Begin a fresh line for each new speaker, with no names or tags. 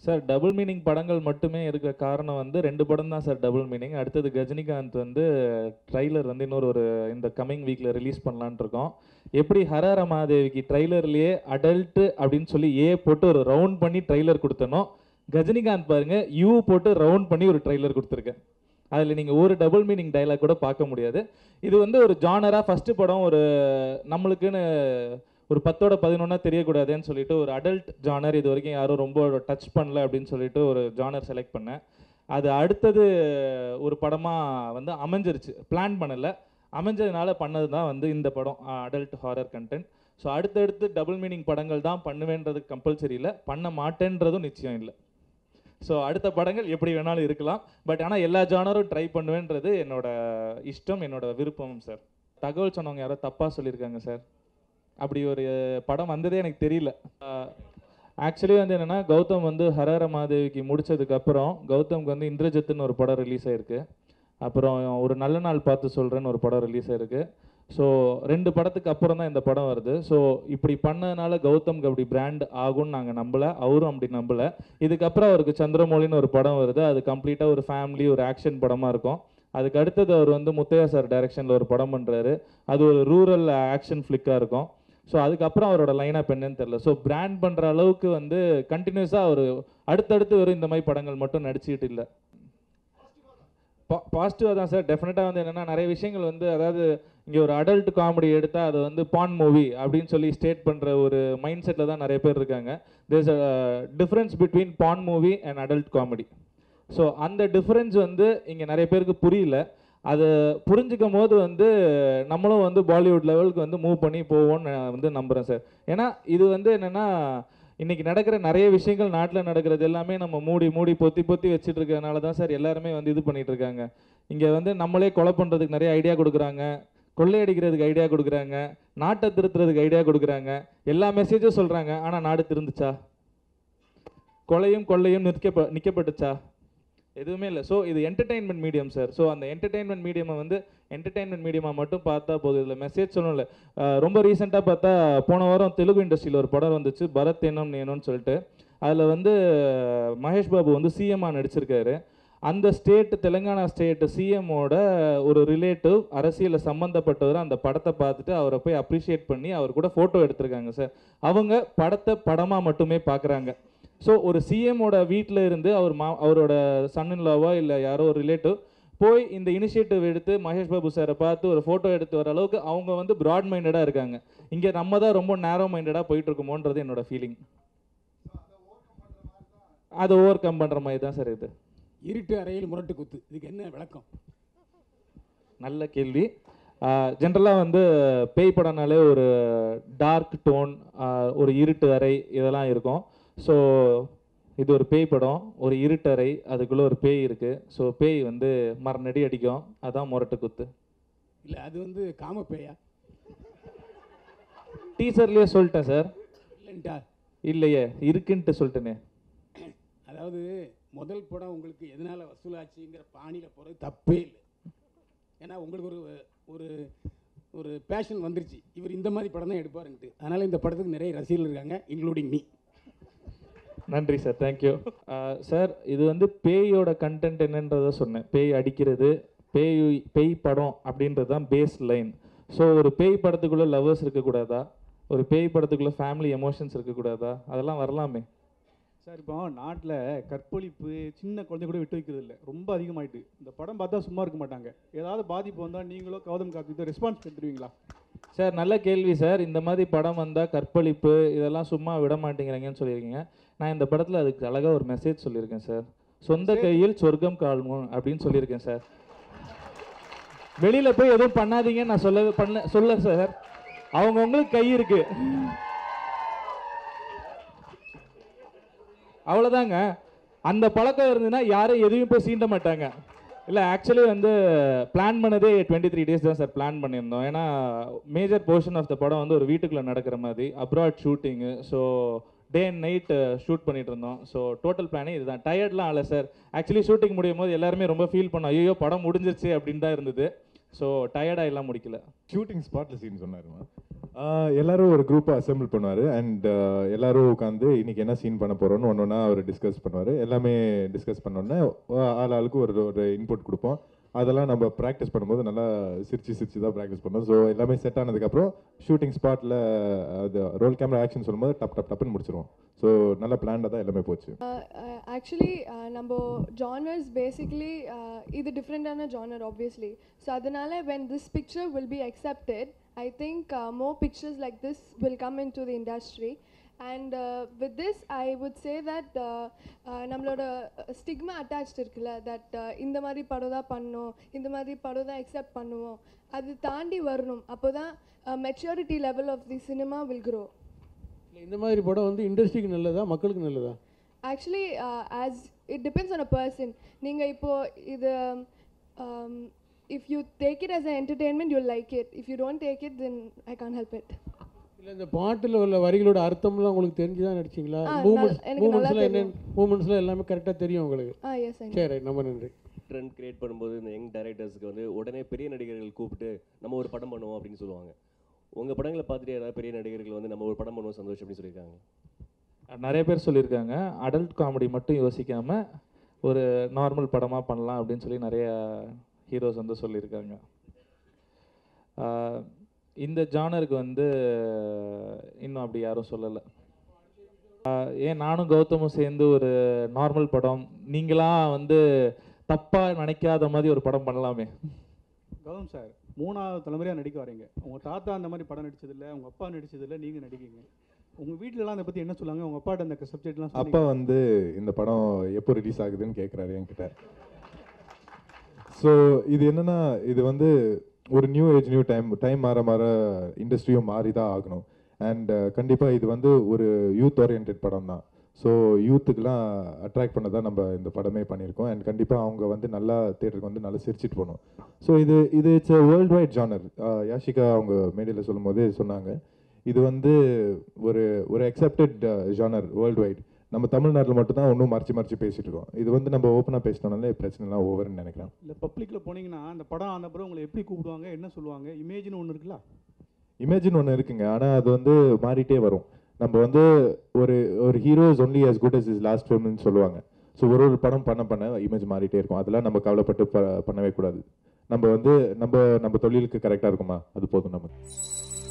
Sir double meaning படங்கள் மட்டுமே இருக்க காரணம் வந்து ரெண்டு படம் தான் சார் டபுள் மீனிங் அடுத்தது கஜினிகாந்த் வந்து ட்ரைலர் வந்து இன்னொரு ஒரு இந்த கம்மிங் வீக்கில் ரிலீஸ் பண்ணலான்னு இருக்கோம் எப்படி ஹரஹர மகாதேவிக்கு ட்ரைலர்லேயே அடல்ட்டு அப்படின்னு சொல்லி ஏ போட்டு ஒரு ரவுண்ட் பண்ணி ட்ரைலர் கொடுத்தனோ கஜினிகாந்த் பாருங்க யூ போட்டு ரவுண்ட் பண்ணி ஒரு ட்ரைலர் கொடுத்துருக்கேன் அதில் நீங்கள் ஒரு டபுள் மீனிங் டைலாக் கூட பார்க்க முடியாது இது வந்து ஒரு ஜானராக ஃபஸ்ட்டு படம் ஒரு நம்மளுக்குன்னு ஒரு பத்தோட பதினொன்னா தெரியக்கூடாதுன்னு சொல்லிட்டு ஒரு அடல்ட் ஜானர் இது வரைக்கும் யாரும் ரொம்ப டச் பண்ணல அப்படின்னு சொல்லிட்டு ஒரு ஜானர் செலக்ட் பண்ணேன் அது அடுத்தது ஒரு படமாக வந்து அமைஞ்சிருச்சு பிளான் பண்ணல அமைஞ்சதுனால பண்ணது தான் வந்து இந்த படம் அடல்ட் ஹாரர் கண்டென்ட் ஸோ அடுத்தடுத்து டபுள் மீனிங் படங்கள் தான் பண்ணுவேன்றது கம்பல்சரி இல்லை பண்ண மாட்டேன்றதும் நிச்சயம் இல்லை ஸோ அடுத்த படங்கள் எப்படி வேணாலும் இருக்கலாம் பட் ஆனால் எல்லா ஜானரும் ட்ரை பண்ணுவேன்றது என்னோட இஷ்டம் என்னோட விருப்பமும் சார் தகவல் சொன்னவங்க யாரோ தப்பாக சொல்லியிருக்காங்க சார் அப்படி ஒரு படம் வந்ததே எனக்கு தெரியல ஆக்சுவலி வந்து என்னென்னா கௌதம் வந்து ஹரஹர மாதேவிக்கு முடிச்சதுக்கு அப்புறம் கௌதம்க்கு வந்து இந்திரஜித்துன்னு ஒரு படம் ரிலீஸ் ஆயிருக்கு அப்புறம் ஒரு நல்ல நாள் பார்த்து சொல்கிறேன்னு ஒரு படம் ரிலீஸ் ஆயிருக்கு ஸோ ரெண்டு படத்துக்கு அப்புறம் தான் இந்த படம் வருது ஸோ இப்படி பண்ணதுனால கௌதம்க்கு அப்படி பிராண்ட் ஆகும்னு நாங்கள் நம்பலை அவரும் அப்படி நம்பலை இதுக்கப்புறம் அவருக்கு சந்திரமௌலின்னு ஒரு படம் வருது அது கம்ப்ளீட்டாக ஒரு ஃபேமிலி ஒரு ஆக்ஷன் படமாக இருக்கும் அதுக்கு அடுத்தது அவர் வந்து முத்தையா சார் டைரக்ஷனில் ஒரு படம் பண்ணுறாரு அது ஒரு ரூரல் ஆக்ஷன் ஃப்ளிக்காக இருக்கும் ஸோ அதுக்கப்புறம் அவரோட லைனாக என்னன்னு தெரில ஸோ பிராண்ட் பண்ணுற அளவுக்கு வந்து கண்டினியூஸாக அவர் அடுத்தடுத்து வெறும் இந்த மாதிரி படங்கள் மட்டும் நடிச்சுக்கிட்டு இல்லை பாசிட்டிவாக தான் சார் டெஃபினட்டாக வந்து என்னென்னா நிறைய விஷயங்கள் வந்து அதாவது இங்கே ஒரு அடல்ட் காமெடி எடுத்தால் அது வந்து பான் மூவி அப்படின்னு சொல்லி ஸ்டேட் பண்ணுற ஒரு மைண்ட் செட்டில் தான் நிறைய பேர் இருக்காங்க there's a difference between pan movie and adult comedy so அந்த டிஃப்ரென்ஸ் வந்து இங்கே நிறைய பேருக்கு புரியல அது புரிஞ்சுக்கும் போது வந்து நம்மளும் வந்து பாலிவுட் லெவலுக்கு வந்து மூவ் பண்ணி போவோம்னு நான் வந்து நம்புகிறேன் சார் ஏன்னா இது வந்து என்னென்னா இன்னைக்கு நடக்கிற நிறைய விஷயங்கள் நாட்டில் நடக்கிறது எல்லாமே நம்ம மூடி மூடி பொத்தி பொத்தி வச்சுட்டு இருக்கிறதுனால தான் சார் எல்லாருமே வந்து இது பண்ணிட்டு இருக்காங்க இங்கே வந்து நம்மளே கொலை பண்ணுறதுக்கு நிறைய ஐடியா கொடுக்குறாங்க கொள்ளையடிக்கிறதுக்கு ஐடியா கொடுக்குறாங்க நாட்டை திருத்துறதுக்கு ஐடியா கொடுக்குறாங்க எல்லா மெசேஜும் சொல்கிறாங்க ஆனால் நாடு திருந்துச்சா கொலையும் கொள்ளையும் நிற்க நிற்கப்பட்டுச்சா எதுவுமே இல்லை ஸோ இது என்டர்டெயின்மெண்ட் மீடியம் சார் ஸோ அந்த என்டர்டெயின்மெண்ட் மீடியமை வந்து என்டர்டெயின்மெண்ட் மீடியமாக மட்டும் பார்த்தா போதும் இதில் மெசேஜ் சொல்லணும்ல ரொம்ப ரீசெண்டாக பார்த்தா போன வாரம் தெலுங்கு இண்டஸ்ட்ரியில் ஒரு படம் வந்துச்சு பரத் ஏனம் நேனோன்னு சொல்லிட்டு அதில் வந்து மகேஷ் பாபு வந்து சிஎம்மாக நடிச்சிருக்காரு அந்த ஸ்டேட் தெலுங்கானா ஸ்டேட் சிஎம்மோட ஒரு ரிலேட்டிவ் அரசியலில் சம்மந்தப்பட்டவர் அந்த படத்தை பார்த்துட்டு அவரை போய் அப்ரிஷியேட் பண்ணி அவர் கூட ஃபோட்டோ எடுத்திருக்காங்க சார் அவங்க படத்தை படமாக மட்டுமே பார்க்குறாங்க ஸோ ஒரு சிஎம்மோட வீட்டில் இருந்து அவர் மா அவரோட சன்னின்லாவோ இல்லை யாரோ ஒரு ரிலேட்டிவ் போய் இந்த இனிஷியேட்டிவ் எடுத்து மகேஷ் பாபு சாரை பார்த்து ஒரு ஃபோட்டோ எடுத்து வர அளவுக்கு அவங்க வந்து ப்ராட் மைண்டடாக இருக்காங்க இங்கே நம்ம தான் ரொம்ப நேரோ மைண்டடாக போயிட்டு இருக்கோமோன்றது என்னோட ஃபீலிங் அதை ஓவர் கம் பண்ணுற மாதிரி தான் சார் இது
இருட்டு அறையில் முரட்டு குத்து இதுக்கு என்ன விளக்கம்
நல்ல கேள்வி ஜென்ரலாக வந்து பேய் படம்னாலே ஒரு டார்க் டோன் ஒரு இருட்டு அறை இதெல்லாம் இருக்கும் ஸோ இது ஒரு பேய் படம் ஒரு இருட்டறை அதுக்குள்ளே ஒரு பேய் இருக்குது ஸோ பேய் வந்து மரணடி அடிக்கும் அதான் முரட்டு குத்து
இல்லை அது வந்து காம பேயா
டீசர்லேயே சொல்லிட்டேன் சார்
இல்லைன்ட்டா
இல்லையே இருக்குன்ட்டு சொல்லிட்டேனே
அதாவது முதல் படம் உங்களுக்கு எதனால வசூலாச்சுங்கிற பாணியில் போகிறது தப்பே இல்லை ஏன்னா உங்களுக்கு ஒரு ஒரு ஒரு பேஷன் வந்துருச்சு இவர் இந்த மாதிரி படம் தான் எடுப்பாருன்ட்டு அதனால் இந்த படத்துக்கு நிறைய ரசிகர்கள் இருக்காங்க இன்க்ளூடிங் மீ
நன்றி சார் தேங்க்யூ சார் இது வந்து பேயோட கண்டென்ட் என்னன்றத சொன்னேன் பேய் அடிக்கிறது பேய் பேய் படம் அப்படின்றது தான் பேஸ் லைன் ஸோ ஒரு பேய் படத்துக்குள்ளே லவ்வர்ஸ் இருக்கக்கூடாதா ஒரு பேய் படத்துக்குள்ளே ஃபேமிலி எமோஷன்ஸ் இருக்கக்கூடாதா அதெல்லாம் வரலாமே
சார் இப்போ நாட்டில் கற்பழிப்பு சின்ன குழந்தை கூட விட்டு வைக்கிறது இல்லை ரொம்ப அதிகமாயிட்டு இந்த படம் பார்த்தா சும்மா இருக்க மாட்டாங்க ஏதாவது பாதிப்பு வந்தால் நீங்களோ கௌதம் கார்த்திக் ரெஸ்பான்ஸ் எடுத்துருவீங்களா
சார் நல்ல கேள்வி சார் இந்த மாதிரி படம் வந்தால் கற்பழிப்பு இதெல்லாம் சும்மா விட மாட்டேங்கிறாங்கன்னு சொல்லியிருக்கீங்க நான் இந்த படத்தில் அதுக்கு அழகாக ஒரு மெசேஜ் சொல்லியிருக்கேன் சார் சொந்த கையில் சொர்க்கம் கால்மும் அப்படின்னு சொல்லியிருக்கேன் சார் வெளியில் போய் எதுவும் பண்ணாதீங்கன்னு நான் சொல்ல பண்ண சொல்ல சார் அவங்கவுங்களுக்கு கை இருக்கு அவ்வளோதாங்க அந்த பழக்கம் இருந்ததுன்னா யாரும் எதுவும் போய் சீண்ட மாட்டாங்க இல்லை ஆக்சுவலி வந்து பிளான் பண்ணதே டுவெண்ட்டி த்ரீ டேஸ் தான் சார் பிளான் பண்ணியிருந்தோம் ஏன்னா மேஜர் போர்ஷன் ஆஃப் த படம் வந்து ஒரு வீட்டுக்குள்ளே நடக்கிற மாதிரி அப்ராட் ஷூட்டிங்கு so day and night shoot பண்ணிட்டு இருந்தோம் ஸோ டோட்டல் பிளானே இதுதான் டயர்ட்லாம் ஆகல சார் ஆக்சுவலி ஷூட்டிங் முடியும் போது எல்லாருமே ரொம்ப ஃபீல் பண்ணோம் ஐயோ படம் முடிஞ்சிருச்சு அப்படின்னு தான் இருந்தது ஸோ டயர்டாக எல்லாம் முடிக்கல
ஷூட்டிங் ஸ்பாட்ல சீன் சொன்னாருமா ஆஹ் எல்லாரும் ஒரு குரூப்பை அசெம்பிள் பண்ணுவார் அண்ட் எல்லாரும் உட்காந்து இன்னைக்கு என்ன சீன் பண்ண போகிறோன்னு ஒன்று ஒன்றா அவர் டிஸ்கஸ் பண்ணுவார் எல்லாமே டிஸ்கஸ் பண்ணோன்னே ஆள் ஆளுக்கு ஒரு ஒரு இன்புட் கொடுப்போம் அதெல்லாம் நம்ம ப்ராக்டிஸ் பண்ணும்போது நல்லா சிரிச்சு சிரிச்சு தான் ப்ராக்டிஸ் பண்ணோம் ஸோ எல்லாமே செட் ஆனதுக்கப்புறம் ஷூட்டிங் ஸ்பாட்டில் அது ரோல் கேமரா ஆக்ஷன் சொல்லும்போது டப் டப் டப்னு முடிச்சிருவோம் ஸோ நல்ல பிளான்டாக தான் எல்லாமே போச்சு
ஆக்சுவலி நம்ம ஜானர்ஸ் பேசிக்லி இது டிஃப்ரெண்டான ஜானர் ஆப்வியஸ்லி ஸோ அதனால when this picture will be accepted I think more pictures like this will come in to the industry and with this I would say that நம்மளோட stigma attached இருக்குல்ல that இந்த மாதிரி படம் தான் பண்ணணும் இந்த மாதிரி படம் தான் அக்செப்ட் பண்ணுவோம் அது தாண்டி வரணும் அப்போ தான் maturity level of the cinema will grow
இல்ல, இந்த மாதிரி படம் வந்து இண்டஸ்ட்ரிக்கு நல்லதா மக்களுக்கு நல்லதா
actually as it depends on a person நீங்கள் இப்போ இது if you take it as an entertainment you'll like it if you don't take it then I can't help it
இல்லை இந்த பாட்டில் உள்ள வரிகளோட அர்த்தம்லாம் உங்களுக்கு தெரிஞ்சு தான் நடிச்சிங்களா
ஆ,
மூமெண்ட்ஸ்
நல்- எனக்கு நல்லா
மூமெண்ட்ஸ்லாம் என்ன
தெரியும்.
மூமெண்ட்ஸ்லாம் எல்லாமே கரெக்டாக தெரியும் உங்களுக்கு
ஆ எஸ் ஐ
சரி right, ரொம்ப நன்றி
ட்ரெண்ட் கிரியேட் பண்ணும்போது இந்த யங் டைரக்டர்ஸ்க்கு வந்து உடனே பெரிய நடிகர்கள் கூப்பிட்டு நம்ம ஒரு படம் பண்ணுவோம் அப்படின்னு சொல்லுவாங்க உங்கள் படங்களை பார்த்துட்டு யாராவது பெரிய நடிகர்கள் வந்து நம்ம ஒரு படம் பண்ணுவோம் சந்தோஷம் அப்படின்னு சொல்லியிருக்காங்க
நிறைய பேர் சொல்லியிருக்காங்க அடல்ட் காமெடி மட்டும் யோசிக்காம ஒரு நார்மல் படமாக பண்ணலாம் அப்படின்னு சொல்லி நிறைய ஹீரோஸ் வந்து சொல்லியிருக்காங்க ஆஹ் இந்த ஜானருக்கு வந்து இன்னும் அப்படி யாரும் சொல்லலை ஏன் நானும் கௌதமும் சேர்ந்து ஒரு நார்மல் படம் நீங்களா வந்து தப்பாக நினைக்காத மாதிரி ஒரு படம் பண்ணலாமே
கௌதம் சார் மூணாவது தலைமுறையாக நடிக்க வரீங்க உங்கள் தாத்தா அந்த மாதிரி படம் நடிச்சதில்ல உங்கள் அப்பா நடிச்சதில்ல நீங்கள் நடிக்கீங்க உங்கள் வீட்டிலலாம் அதை பற்றி என்ன சொல்லுவாங்க உங்கள் அப்பாட்ட அந்த சப்ஜெக்ட்லாம்
அப்பா வந்து இந்த படம் எப்போ ரிலீஸ் ஆகுதுன்னு கேட்குறாரு என்கிட்ட ஸோ இது என்னன்னா இது வந்து ஒரு new age new time time மாற மாற இண்டஸ்ட்ரியும் மாறி தான் ஆகணும் அண்ட் கண்டிப்பாக இது வந்து ஒரு யூத் ஓரியன்ட் படம் தான் ஸோ யூத்துக்கெலாம் அட்ராக்ட் பண்ண தான் நம்ம இந்த படமே பண்ணியிருக்கோம் அண்ட் கண்டிப்பாக அவங்க வந்து நல்லா தேட்டருக்கு வந்து நல்லா சிரிச்சிட்டு போகணும் ஸோ இது இது it's worldwide genre Yashika அவங்க மேடையில் சொல்லும்போது சொன்னாங்க இது வந்து ஒரு ஒரு அக்செப்டட் ஜானர் வேர்ல்டு வைட் நம்ம தமிழ்நாட்டில் மட்டும்தான் ஒன்றும் மறைச்சு மறைச்சு பேசிட்டு இருக்கோம் இது வந்து நம்ம ஓப்பனாக பேசினோம்னாலே பிரச்சனைலாம் ஓவர்னு நினைக்கிறேன்
இல்லை பப்ளிக்கில் போனீங்கன்னா அந்த படம் அந்த பிறகு உங்களை எப்படி கூப்பிடுவாங்க என்ன சொல்லுவாங்க இமேஜ்னு ஒன்று இருக்குல்ல
இமேஜின் ஒன்று இருக்குங்க ஆனால் அது வந்து மாறிட்டே வரும் நம்ம வந்து ஒரு ஒரு hero is only as good as is last ஃபிலிம்னு சொல்லுவாங்க ஸோ ஒரு ஒரு படம் பண்ண பண்ண இமேஜ் மாறிட்டே இருக்கும் அதெல்லாம் நம்ம கவலைப்பட்டு ப- பண்ணவே கூடாது நம்ம வந்து நம்ம நம்ம தொழிலுக்கு கரெக்டாக இருக்குமா அது போதும் நமக்கு